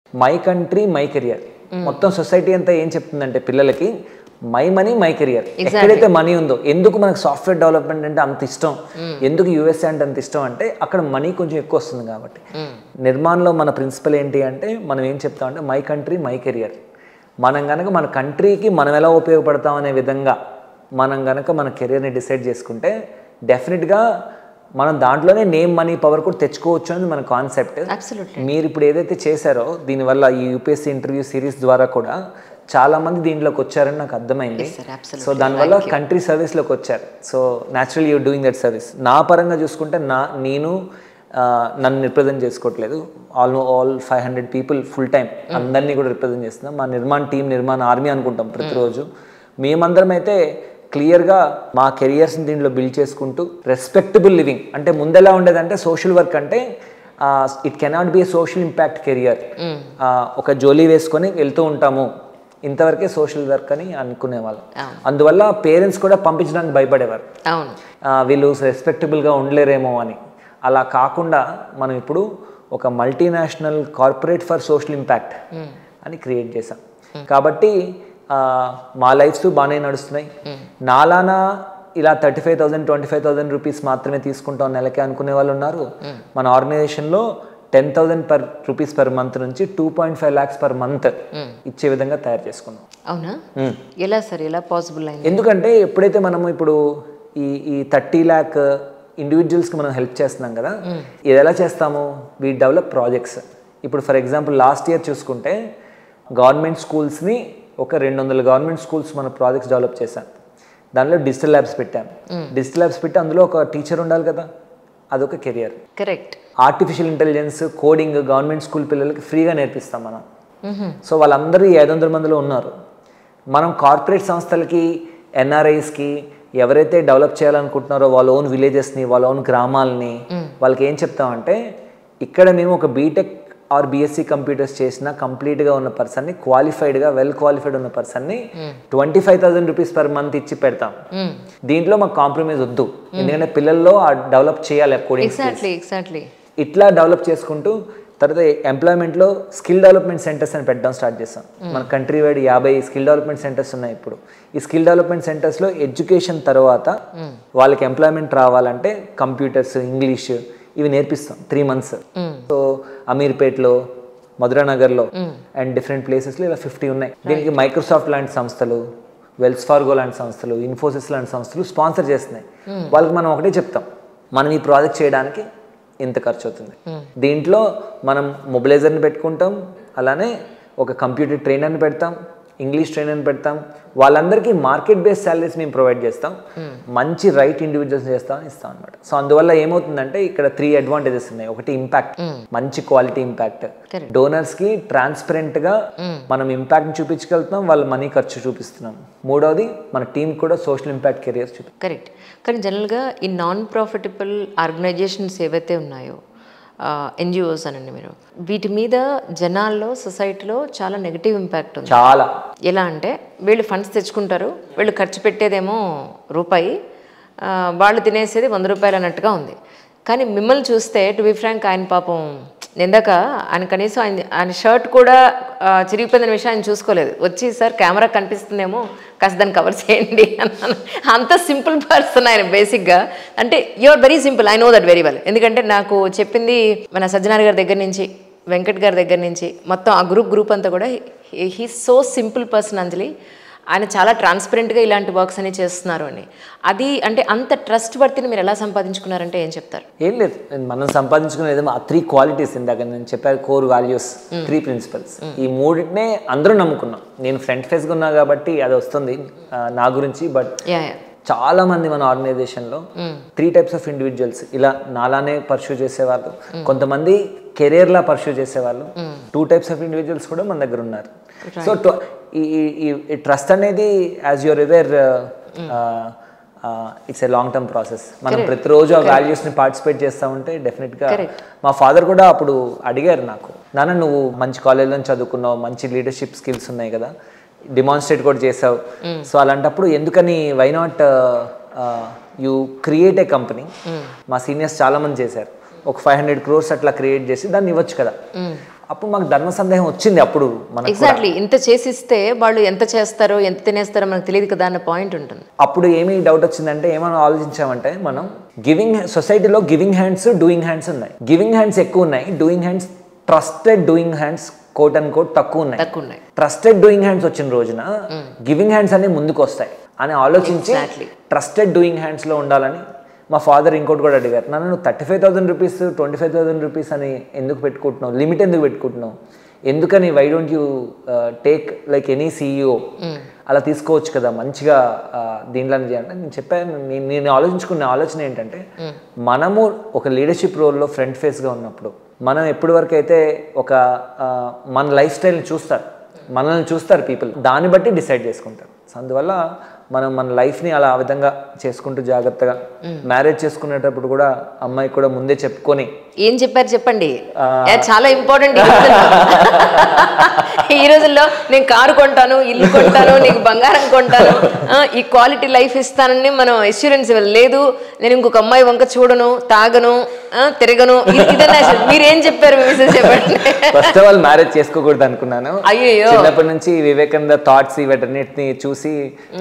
My country my career మొత్తం society అంతా ఏం చెప్తుందంటే పిల్లలకి మై మనీ మై కెరియర్ ఎక్కడైతే మనీ ఉందో ఎందుకు మనకు సాఫ్ట్వేర్ డెవలప్మెంట్ అంటే అంత ఇష్టం ఎందుకు యూఎస్ఏ అంటే అంత ఇష్టం అంటే అక్కడ మనీ కొంచెం ఎక్కువ వస్తుంది కాబట్టి నిర్మాణంలో మన ప్రిన్సిపల్ ఏంటి అంటే మనం ఏం చెప్తామంటే మై కంట్రీ మై కెరియర్ మనం కనుక మన కంట్రీకి మనం ఎలా ఉపయోగపడతాం అనే విధంగా మనం కనుక మన కెరియర్ని డిసైడ్ చేసుకుంటే డెఫినెట్గా మనం దాంట్లోనే నేమ్ మనీ పవర్ కూడా తెచ్చుకోవచ్చు అనేది మన కాన్సెప్ట్ అబ్సల్యూట్లీ మీరు ఇప్పుడు ఏదైతే చేశారో దీనివల్ల ఈ యూపీఎస్సీ ఇంటర్వ్యూ సిరీస్ ద్వారా కూడా చాలా మంది దీంట్లోకి వచ్చారని నాకు అర్థమైంది sir, absolutely. సో దానివల్ల కంట్రీ సర్వీస్లోకి వచ్చారు so natural you doing that service నా పరంగా చూసుకుంటే నా నేను ఆ, నన్ను రిప్రజెంట్ చేసుకోవట్లేదు almost all five hundred people full time అందరినీ కూడా రిప్రజెంట్ చేస్తున్నాం మా నిర్మాణ్ టీం నిర్మాణ ఆర్మీ అనుకుంటాం ప్రతిరోజు మేమందరం అయితే క్లియర్గా మా కెరియర్స్ని దీంట్లో బిల్డ్ చేసుకుంటూ రెస్పెక్టబుల్ లివింగ్ అంటే ముందెలా ఉండేదంటే సోషల్ వర్క్ అంటే it cannot be a social impact career ఒక జోలీ వేసుకొని వెళ్తూ ఉంటాము ఇంతవరకే సోషల్ వర్క్ అని అనుకునేవాళ్ళం అందువల్ల పేరెంట్స్ కూడా పంపించడానికి భయపడేవారు అవును ఆ, వీళ్ళు రెస్పెక్టబుల్గా ఉండలేరేమో అని అలా కాకుండా మనం ఇప్పుడు ఒక multinational corporate for social impact అని క్రియేట్ చేసాం కాబట్టి ఆ, మా లైఫ్స్ బాగానే నడుస్తున్నాయి నాలానా ఇలా thirty five thousand twenty five thousand rupees మాత్రమే తీసుకుంటాం నెలకి అనుకునే వాళ్ళు ఉన్నారు మన ఆర్గనైజేషన్లో ten thousand per rupees per month నుంచి two point five lakhs per month ఇచ్చే విధంగా తయారు చేసుకున్నాం అవునా ఎలా సార్ ఎలా పాసిబుల్ అయింది ఎందుకంటే ఎప్పుడైతే మనము ఇప్పుడు ఈ ఈ థర్టీ ల్యాక్ ఇండివిజువల్స్కి మనం హెల్ప్ చేస్తున్నాం కదా ఇది ఎలా చేస్తాము వీ డెవలప్ ప్రాజెక్ట్స్ ఇప్పుడు ఫర్ ఎగ్జాంపుల్ లాస్ట్ ఇయర్ చూసుకుంటే గవర్నమెంట్ స్కూల్స్ని ఒక రెండు వందల గవర్నమెంట్ స్కూల్స్ మన ప్రాజెక్ట్స్ డెవలప్ చేశాం దానిలో డిజిటల్ ల్యాబ్స్ పెట్టాం డిజిటల్ ల్యాబ్స్ పెట్టి అందులో ఒక టీచర్ ఉండాలి కదా అదొక career correct artificial intelligence coding government school పిల్లలకి ఫ్రీగా నేర్పిస్తాం మనం సో వాళ్ళందరూ ఈ ఐదు వందల మందిలో ఉన్నారు మనం కార్పొరేట్ సంస్థలకి ఎన్ఆర్ఐస్కి ఎవరైతే డెవలప్ చేయాలనుకుంటున్నారో వాళ్ళ ఓన్ విలేజెస్ని వాళ్ళ ఓన్ గ్రామాలని వాళ్ళకి ఏం చెప్తామంటే ఇక్కడ మేము ఒక బీటెక్ ఆర్ బీఎస్సీ కంప్యూటర్స్ చేసిన కంప్లీట్గా ఉన్న పర్సన్ని క్వాలిఫైడ్గా వెల్ క్వాలిఫైడ్ ఉన్న పర్సన్ని twenty five thousand rupees per month ఇచ్చి పెడతాం దీంట్లో మాకు కాంప్రమైజ్ వద్దు ఎందుకంటే పిల్లల్లో డెవలప్ చేయాలి కోడింగ్ ఎగ్జాక్ట్లీ ఎగ్జాక్ట్లీ ఇట్లా డెవలప్ చేసుకుంటూ తర్వాత ఎంప్లాయ్మెంట్లో స్కిల్ డెవలప్మెంట్ సెంటర్స్ అని పెట్టడం స్టార్ట్ చేస్తాం మన కంట్రీ వైడ్ యాభై స్కిల్ డెవలప్మెంట్ సెంటర్స్ ఉన్నాయి ఇప్పుడు ఈ స్కిల్ డెవలప్మెంట్ సెంటర్స్లో ఎడ్యుకేషన్ తర్వాత వాళ్ళకి ఎంప్లాయ్మెంట్ రావాలంటే కంప్యూటర్స్ ఇంగ్లీష్ ఇవి నేర్పిస్తాం త్రీ మంత్స్ సో అమీర్పేట్లో మధురానగర్లో అండ్ డిఫరెంట్ ప్లేసెస్లో ఇలా ఫిఫ్టీ ఉన్నాయి దీనికి మైక్రోసాఫ్ట్ లాంటి సంస్థలు వెల్స్ ఫార్గో లాంటి సంస్థలు ఇన్ఫోసిస్ లాంటి సంస్థలు స్పాన్సర్ చేస్తున్నాయి వాళ్ళకి మనం ఒకటే చెప్తాం మనం ఈ ప్రాజెక్ట్ చేయడానికి ఇంత ఖర్చు అవుతుంది దీంట్లో మనం మొబిలైజర్ని పెట్టుకుంటాం అలానే ఒక కంప్యూటర్ ట్రైనర్ని పెడతాం ఇంగ్లీష్ ట్రైనర్ని పెడతాం వాళ్ళందరికీ మార్కెట్ బేస్డ్ సాలరీస్ మేము ప్రొవైడ్ చేస్తాం మంచి రైట్ ఇండివిజువల్స్ చేస్తాం ఇస్తాం అనమాట సో అందువల్ల ఏమవుతుందంటే ఇక్కడ త్రీ అడ్వాంటేజెస్ ఉన్నాయి ఒకటి ఇంపాక్ట్ మంచి క్వాలిటీ ఇంపాక్ట్ డోనర్స్ కి ట్రాన్స్పరెంట్ గా మనం ఇంపాక్ట్ చూపించగలుగుతున్నాం వాళ్ళ మనీ ఖర్చు చూపిస్తున్నాం మూడవది మన టీం కూడా సోషల్ ఇంపాక్ట్ కెరియర్స్ చూపి కరెక్ట్ కానీ జనరల్గా ఈ నాన్ ప్రాఫిటబుల్ ఆర్గనైజేషన్స్ ఏవైతే ఉన్నాయో ఎన్జిఓస్ అనండి మీరు వీటి మీద జనాల్లో సొసైటీలో చాలా నెగిటివ్ ఇంపాక్ట్ ఉంది చాలా ఎలా అంటే వీళ్ళు ఫండ్స్ తెచ్చుకుంటారు వీళ్ళు ఖర్చు పెట్టేదేమో రూపాయి ఆ, వాళ్ళు తినేసేది వంద రూపాయలు అన్నట్టుగా ఉంది కానీ మిమ్మల్ని చూస్తే టు బి ఫ్రాంక్ ఆయన పాపం ఇందాక ఆయన కనీసం ఆయన ఆయన షర్ట్ కూడా ఆ, చిరిగిపోయిన విషయం ఆయన చూసుకోలేదు వచ్చి సార్ కెమెరా కనిపిస్తుందేమో కాస్త దాన్ని కవర్ చేయండి అన్నాను అంత సింపుల్ పర్సన్ ఆయన బేసిక్గా అంటే you're very simple I know that very well ఎందుకంటే నాకు చెప్పింది మన సజ్జనార్ గారి దగ్గర నుంచి వెంకట్ గారి దగ్గర నుంచి మొత్తం ఆ గ్రూప్ గ్రూప్ అంతా కూడా he so simple person Anjali ఆయన చాలా ట్రాన్స్పరెంట్గా ఇలాంటి వర్క్స్ అని చేస్తున్నారు అని అది అంటే అంత ట్రస్ట్ వర్తిని మీరు ఎలా సంపాదించుకున్నారంటే ఏం చెప్తారు ఏం లేదు మనం సంపాదించుకునేది ఆ త్రీ క్వాలిటీస్ ఇందాక నేను చెప్పాను కోర్ వాల్యూస్ త్రీ ప్రిన్సిపల్స్ ఈ మూడింటినే అందరూ నమ్ముకున్నాం నేను ఫ్రంట్ ఫేస్గా ఉన్నా కాబట్టి అది వస్తుంది ఆ, నా గురించి బట్ యా యా చాలా మంది మన ఆర్గనైజేషన్లో త్రీ టైప్స్ ఆఫ్ ఇండివిజువల్స్ ఇలా నాలానే పర్సూ చేసేవాళ్ళు కొంతమంది కెరియర్ లా పర్సూ చేసేవాళ్ళు టూ టైప్స్ ఆఫ్ ఇండివిజువల్స్ కూడా మన దగ్గర ఉన్నారు సో ఈ ఈ ట్రస్ట్ అనేది as you're aware it's a long term process మనం ప్రతిరోజు ఆ values ని పార్టిసిపేట్ చేస్తా ఉంటే definite గా మా ఫాదర్ కూడా అప్పుడు అడిగారు నాకు నాన్న నువ్వు మంచి కాలేజ్లో చదువుకున్నావు మంచి లీడర్షిప్ స్కిల్స్ ఉన్నాయి కదా డిమాన్స్ట్రేట్ కూడా చేసావు సో అలాంటప్పుడు ఎందుకని why not you create a company మా సీనియర్స్ చాలా మంది చేశారు ఒక ఫైవ్ హండ్రెడ్ క్రోర్స్ అట్లా క్రియేట్ చేసి దాన్ని ఇవ్వచ్చు కదా అప్పుడు మాకు ధర్మ సందేహం వచ్చింది అప్పుడు మనకు ఎగ్జాక్ట్లీ ఇంత చేసిస్తే వాళ్ళు ఎంత చేస్తారో ఎంత తినేస్తారో మనకు తెలియదు కదా అన్న పాయింట్ ఉంటుంది అప్పుడు ఏమి డౌట్ వచ్చిందంటే ఏమైనా ఆలోచించామంటే మనం గివింగ్ సొసైటీలో గివింగ్ హ్యాండ్స్ డూయింగ్ హ్యాండ్స్ ఉన్నాయి గివింగ్ హ్యాండ్స్ ఎక్కువ ఉన్నాయి doing hands trusted doing hands quote and quote తక్కువ ఉన్నాయి తక్కువ ఉన్నాయి ట్రస్టెడ్ డూయింగ్ హ్యాండ్స్ వచ్చిన రోజున గివింగ్ హ్యాండ్స్ అన్ని ముందుకు వస్తాయి అని ఆలోచించి Exactly. ట్రస్టెడ్ డూయింగ్ హ్యాండ్స్లో ఉండాలని మా ఫాదర్ ఇంకోటి కూడా అడిగారు నన్ను నువ్వు thirty five thousand rupees twenty five thousand rupees అని ఎందుకు పెట్టుకుంటున్నావు లిమిట్ ఎందుకు పెట్టుకుంటున్నావు ఎందుకని why don't you take like any CEO అలా తీసుకోవచ్చు కదా మంచిగా ఆ, దీంట్లో చేయాలంటే నేను చెప్పాను నేను నేను ఆలోచించుకున్న ఆలోచన ఏంటంటే మనము ఒక లీడర్షిప్ రోల్లో ఫ్రంట్ ఫేస్గా ఉన్నప్పుడు మనం ఎప్పటి వరకు అయితే ఒక ఆ, మన లైఫ్ స్టైల్ని చూస్తారు మనల్ని చూస్తారు పీపుల్ దాన్ని బట్టి డిసైడ్ చేసుకుంటారు సో అందువల్ల మనం మన లైఫ్ని అలా ఆ విధంగా చేసుకుంటూ జాగ్రత్తగా మ్యారేజ్ చేసుకునేటప్పుడు కూడా అమ్మాయి కూడా ముందే చెప్పుకొని ఏం చెప్పారు చెప్పండి ఏ, చాలా ఇంపార్టెంట్ ఈ రోజుల్లో ఈ రోజుల్లో నేను కారు కొంటాను ఇల్లు కొంటాను నీకు బంగారం కొంటాను ఆ, ఈ క్వాలిటీ లైఫ్ ఇస్తానని మనం ఎష్యూరెన్స్ లేదు నేను ఇంకొక అమ్మాయి వంక చూడను తాగను ఆ, తిరగను ఇది- ఇదన్నా అసలు మీరేం చెప్పారు మీ మిస్సెస్ చెప్పండి ఫస్ట్ ఆఫ్ ఆల్ మ్యారేజ్ చేసుకోకూడదు అనుకున్నాను అయ్యయ్యో. చిన్నప్పటి నుంచి వివేకానంద థాట్స్ వీటన్నిటిని చూసి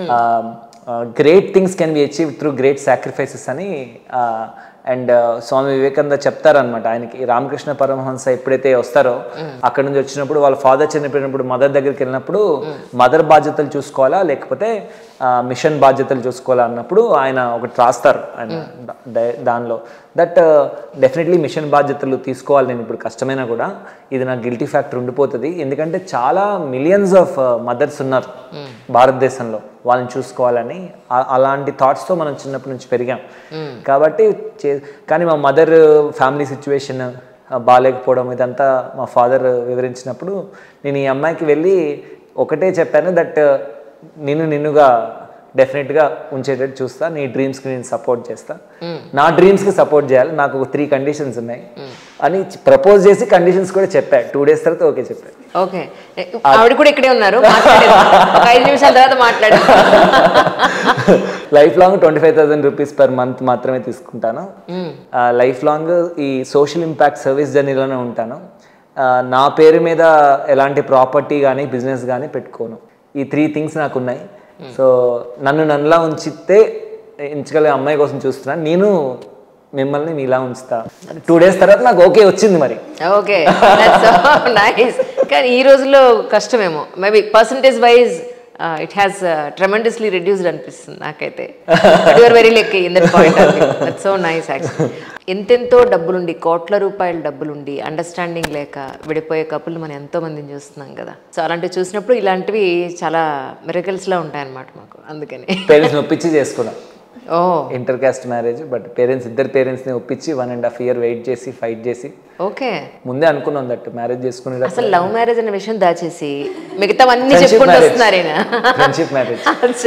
great things can be achieve through great sacrifices అని అండ్ స్వామి వివేకానంద చెప్తారనమాట ఆయనకి రామకృష్ణ పరమహంస ఎప్పుడైతే వస్తారో అక్కడ నుంచి వచ్చినప్పుడు వాళ్ళ ఫాదర్ చనిపోయినప్పుడు మదర్ దగ్గరికి వెళ్ళినప్పుడు మదర్ బాధ్యతలు చూసుకోవాలా లేకపోతే మిషన్ బాధ్యతలు చూసుకోవాలా అన్నప్పుడు ఆయన ఒకటి రాస్తారు ఆయన దా- దానిలో దట్ డెఫినెట్లీ మిషన్ బాధ్యతలు తీసుకోవాలి నేను ఇప్పుడు కష్టమైనా కూడా ఇది నాకు గిల్టీ ఫ్యాక్టర్ ఉండిపోతుంది ఎందుకంటే చాలా మిలియన్స్ ఆఫ్ మదర్స్ ఉన్నారు భారతదేశంలో వాళ్ళని చూసుకోవాలని ఆ- అలాంటి థాట్స్తో మనం చిన్నప్పటి నుంచి పెరిగాం కాబట్టి చే- కానీ మా మదర్ ఫ్యామిలీ సిచ్యువేషన్ బాగాలేకపోవడం ఇదంతా మా ఫాదర్ వివరించినప్పుడు నేను ఈ అమ్మాయికి వెళ్ళి ఒకటే చెప్పాను దట్ నిన్ను నిన్నుగా డెఫినెట్గా ఉంచేటట్టు చూస్తా నీ డ్రీమ్స్కి నేను సపోర్ట్ చేస్తా నా డ్రీమ్స్కి సపోర్ట్ చేయాలి నాకు ఒక త్రీ కండిషన్స్ ఉన్నాయి అని ప్రపోజ్ చేసి కండిషన్స్ కూడా చెప్పా టూ డేస్ తర్వాత ఓకే చెప్పాను ఓకే ఆవిడ కూడా ఇక్కడే ఉన్నారు మాట్లాడేది ఒక ఐదు నిమిషాల తర్వాత మాట్లాడారు lifelong twenty five thousand rupees per month మాత్రమే తీసుకుంటాను లైఫ్ లాంగ్ ఈ సోషల్ ఇంపాక్ట్ సర్వీస్ జర్నీలోనే ఉంటాను ఆ, నా పేరు మీద ఎలాంటి ప్రాపర్టీ కానీ బిజినెస్ కానీ పెట్టుకోను ఈ త్రీ థింగ్స్ నాకు ఉన్నాయి సో నన్ను నన్నులా ఉంచితే ఎంచగలిగే అమ్మాయి కోసం చూస్తున్నాను నేను మిమ్మల్ని మీలా ఉంచుతా టూ డేస్ తర్వాత నాకు ఓకే వచ్చింది మరి ఓకే నైస్ కానీ ఈ రోజుల్లో కష్టమేమో maybe percentage wise it has tremendously reduced అనిపిస్తుంది నాకైతే you're very lack in that point that so nice actually ఎంతెంతో డబ్బులుండి కోట్ల రూపాయల డబ్బులుండి అండర్స్టాండింగ్ లేక విడిపోయే కపుల్ మనం ఎంతో మందిని చూస్తున్నాం కదా సో అలాంటివి చూసినప్పుడు ఇలాంటివి చాలా మిరకల్స్లా ఉంటాయన్నమాట మాకు అందుకని పేరెంట్స్ని ఒప్పించి చేసుకున్నాం ఓ inter caste marriage but parents ఇద్దరు పేరెంట్స్ని ఒప్పించి one and half year wait చేసి ఫైట్ చేసి ఓకే ముందే అనుకున్నాం దట్ మ్యారేజ్ చేసుకునేటప్పుడు అసలు లవ్ మ్యారేజ్ అనే విషయం దాచేసి మిగతావన్నీ చెప్పుకుంటూ వస్తున్నారు ఈయన ఫ్రెండ్షిప్ మ్యారేజ్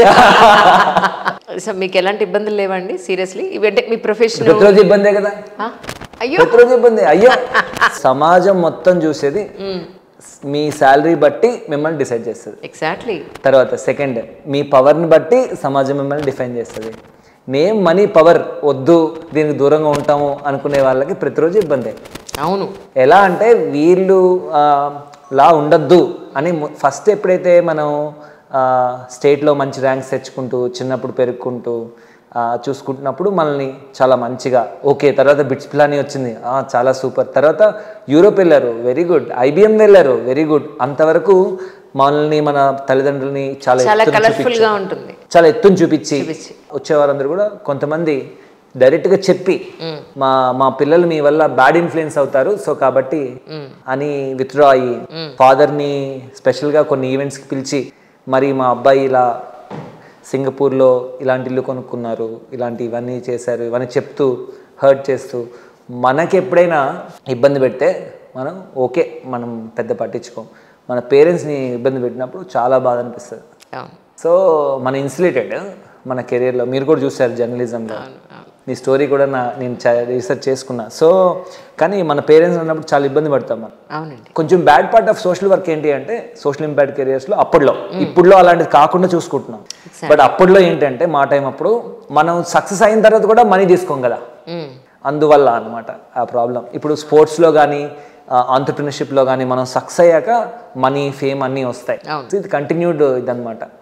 సో మీకు ఎలాంటి ఇబ్బందులు లేవండి సీరియస్లీ ఇవి అంటే మీ ప్రొఫెషన్ ప్రతిరోజు ఇబ్బందే కదా అయ్యో ప్రతిరోజు ఇబ్బంది అయ్యో సమాజం మొత్తం చూసేది మీ శాలరీ బట్టి మిమ్మల్ని డిసైడ్ చేస్తుంది ఎగ్జాక్ట్లీ తర్వాత సెకండ్ మీ పవర్ని బట్టి సమాజం మిమ్మల్ని డిఫైన్ చేస్తుంది నేమ్ మనీ పవర్ వద్దు దీనికి దూరంగా ఉంటాము అనుకునే వాళ్ళకి ప్రతిరోజు ఇబ్బందే అవును ఎలా అంటే వీళ్ళు ఆ, లా ఉండద్దు అని ఫస్ట్ ఎప్పుడైతే మనం స్టేట్లో మంచి ర్యాంక్స్ తెచ్చుకుంటూ చిన్నప్పుడు పెరుక్కుంటూ ఆ, చూసుకుంటున్నప్పుడు మనల్ని చాలా మంచిగా ఓకే తర్వాత బిట్స్ ప్లాని వచ్చింది ఆ, చాలా సూపర్ తర్వాత యూరోప్ వెళ్ళారు వెరీ గుడ్ ఐబిఎం వెళ్ళారు వెరీ గుడ్ అంతవరకు మనల్ని మన తల్లిదండ్రులని చాలా చాలా ఎత్తున కలర్ఫుల్ చూపించి- గా ఉంటుంది చాలా ఎత్తుని చూపించి వచ్చేవారందరూ కూడా కొంతమంది డైరెక్ట్గా చెప్పి మా మా పిల్లలు మీ వల్ల బ్యాడ్ ఇన్ఫ్లుయెన్స్ అవుతారు సో కాబట్టి అని విత్డ్రా అయ్యి ఫాదర్ని స్పెషల్గా కొన్ని ఈవెంట్స్కి పిలిచి మరి మా అబ్బాయి ఇలా సింగపూర్లో ఇలాంటి ఇల్లు కొనుక్కున్నారు ఇలాంటి ఇవన్నీ చేశారు ఇవన్నీ చెప్తూ హర్ట్ చేస్తూ మనకి ఎప్పుడైనా ఇబ్బంది పెడితే మనం ఓకే మనం పెద్ద పట్టించుకోం మన పేరెంట్స్ని ఇబ్బంది పెట్టినప్పుడు చాలా బాధ అనిపిస్తుంది అవును సో మన ఇన్సులేటెడ్ మన కెరీర్లో మీరు కూడా చూసారు జర్నలిజంలో మీ స్టోరీ కూడా నా నేను రీసెర్చ్ చేసుకున్నా సో కానీ మన పేరెంట్స్ ఉన్నప్పుడు చాలా ఇబ్బంది పడతాం మనం అవునండి కొంచెం bad part of social work ఏంటి అంటే సోషల్ ఇంపాక్ట్ కెరియర్స్లో అప్పట్లో ఇప్పుడులో అలాంటిది కాకుండా చూసుకుంటున్నాం బట్ అప్పట్లో ఏంటంటే మా టైం అప్పుడు మనం సక్సెస్ అయిన తర్వాత కూడా మనీ తీసుకోం కదా మ్మ్. అందువల్ల అన్నమాట ఆ ప్రాబ్లం ఇప్పుడు స్పోర్ట్స్లో కానీ ఆంటర్ప్రినర్షిప్లో కానీ మనం సక్సెస్ అయ్యాక మనీ ఫేమ్ అన్నీ వస్తాయి అవును. So ఇది కంటిన్యూడ్ ఇదనమాట